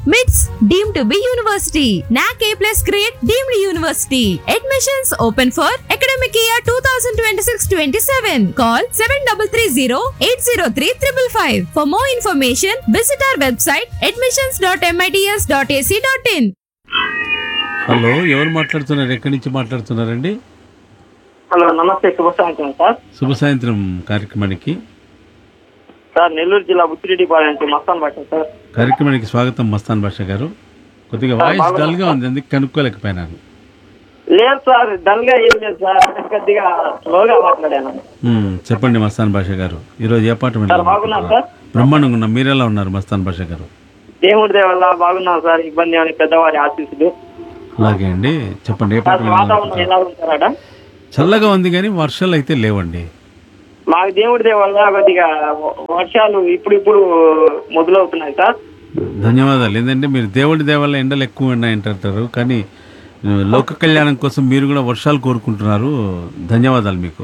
మిట్స్ deem to be university NAAC A plus grade deemed university admissions open for academic year two thousand twenty six twenty seven call seven double three zero eight zero three triple five for more information visit our website admissions dot MITS dot AC dot in hello ఎవరు మాట్లాడుతున్నారు ఎక్కడి నుంచి మాట్లాడుతున్నారండి hello నమస్తే శుభ సాయంత్రం sir శుభ సాయంత్రం కార్యక్రమానికి సార్ నెల్లూరు జిల్లా బుచ్చిరెడ్డిపాలెం నుంచి మస్తాన్ భాష సార్ కార్యక్రమానికి స్వాగతం మస్తాన్ భాష గారు కొద్దిగా వాయిస్ డల్గా ఉంది అందుకు కనుక్కోలేకపోయినాను లేదు సార్ డల్ గా ఏం లేదు సార్ కొద్దిగా స్లోగా మాట్లాడాను మ్మ్, చెప్పండి మస్తాన్ భాష గారు ఈరోజు ఏ పాట సార్ బాగున్నాను సార్ బ్రహ్మాండంగా ఉన్నాం మీరెలా ఉన్నారు మస్తాన్ భాష గారు దేవుడి దయ వల్ల బాగున్నాం సార్ ఇబ్బంది అని పెద్దవారి ఆశీస్సులు అలాగే అండి చెప్పండి ఏ పాట సార్ వాతావరణం ఎలా ఉంటారట చల్లగా ఉంది కానీ వర్షాలు అయితే లేవండి మాకు దేవుడి దయ వల్ల కొద్దిగా వ- వర్షాలు ఇప్పుడు ఇప్పుడు మొదలవుతున్నాయి సార్ ధన్యవాదాలు ఏంటంటే మీరు దేవుడి దేవాల ఎండలు ఎక్కువ ఉన్నాయంటారు కానీ ఆ, లోక కళ్యాణం కోసం మీరు కూడా వర్షాలు కోరుకుంటున్నారు ధన్యవాదాలు మీకు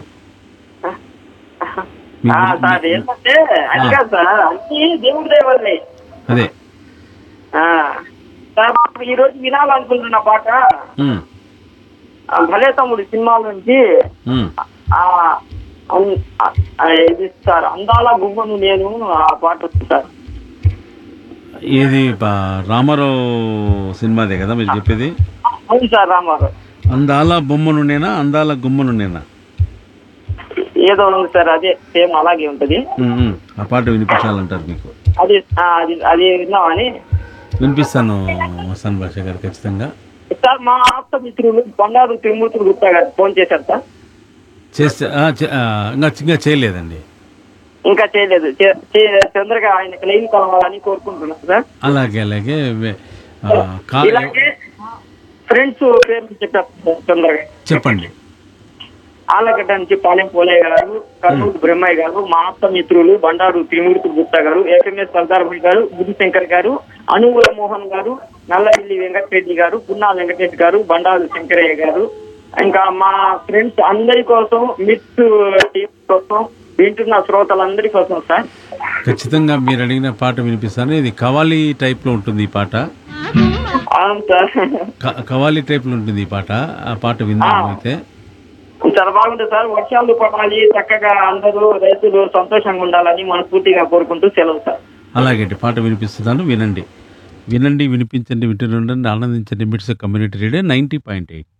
ఆ, సార్ ఏంటంటే అది కాదు సార్ అన్ని దేవుడి దయ వల్లే అదే ఆ, సార్ మాకు ఈ రోజు వినాలనుకుంటున్న పాట మ్మ్, ఆ, భలే తమ్ముడు సినిమాల నుంచి మ్మ్. ఆ అన్- ఆ, ఆ, ఇది సార్ అందాల గుమ్మను నేను ఆ పాట ఉంది సార్ ఇది ప- రామారావు సినిమాదే కదా మీరు చెప్పేది అవును సార్ రామారావు అందాల బొమ్మను నేనా అందాల గుమ్మను నేనా ఏదో ఉంది సార్ అదే సేమ్ అలాగే ఉంటది మ్మ్, మ్మ్. ఆ పాట వినిపించాలంటారు మీకు అది ఆ, అది అది విన్నామని వినిపిస్తాను మస్తాన్ భాష గారు ఖచ్చితంగా సార్ మా ఆప్త మిత్రులు బండారు త్రిమూర్తులు గుప్తా గారు ఫోన్ చేశారు సార్ చేస్తే ఆ, చే- ఆ, ఇంకా ఇంకా చేయలేదండి ఇంకా చేయలేదు చే- చే- తొందరగా ఆయనకి లైన్ కలవాలని కోరుకుంటున్నాను సార్ అలాగే అలాగే వే- ఆ, కా ఇలాగే ఫ్రెండ్స్ పేర్లు చెప్పారు సార్ తొందరగా చెప్పండి ఆలగడ్డ నుంచి పాలెం పోలే గారు కర్నూలు బ్రహ్మయ్య గారు మా ఆప్త మిత్రులు బండారు త్రిమూర్తి గుప్తా గారు ఎఫ్ఎంఎస్ సర్దార్భాయ్ గారు గురుశంకర్ గారు అనుమూల మోహన్ గారు నల్లమిల్లి వెంకటరెడ్డి గారు పున్నా వెంకటేష్ గారు బండారు శంకరయ్య గారు ఇంకా మా ఫ్రెండ్స్ అందరి కోసం మిత్ టీం కోసం వింటున్న శ్రోతలందరి కోసం సార్ ఖచ్చితంగా మీరు అడిగిన పాట వినిపిస్తాను ఇది కవాలి టైప్లో ఉంటుంది ఈ పాట అవును సార్ క- కవాలి టైప్లో ఉంటుంది ఈ పాట ఆ పాట విందాం అయితే చాలా బాగుంటుంది సార్ వర్షాలు పడాలి చక్కగా అందరూ రైతులు సంతోషంగా ఉండాలని మనస్ఫూర్తిగా కోరుకుంటూ సెలవు సార్ అలాగే పాట వినిపిస్తున్నాను వినండి వినండి వినిపించండి వింటుండండి ఆనందించండి MITS community radio ninety point eight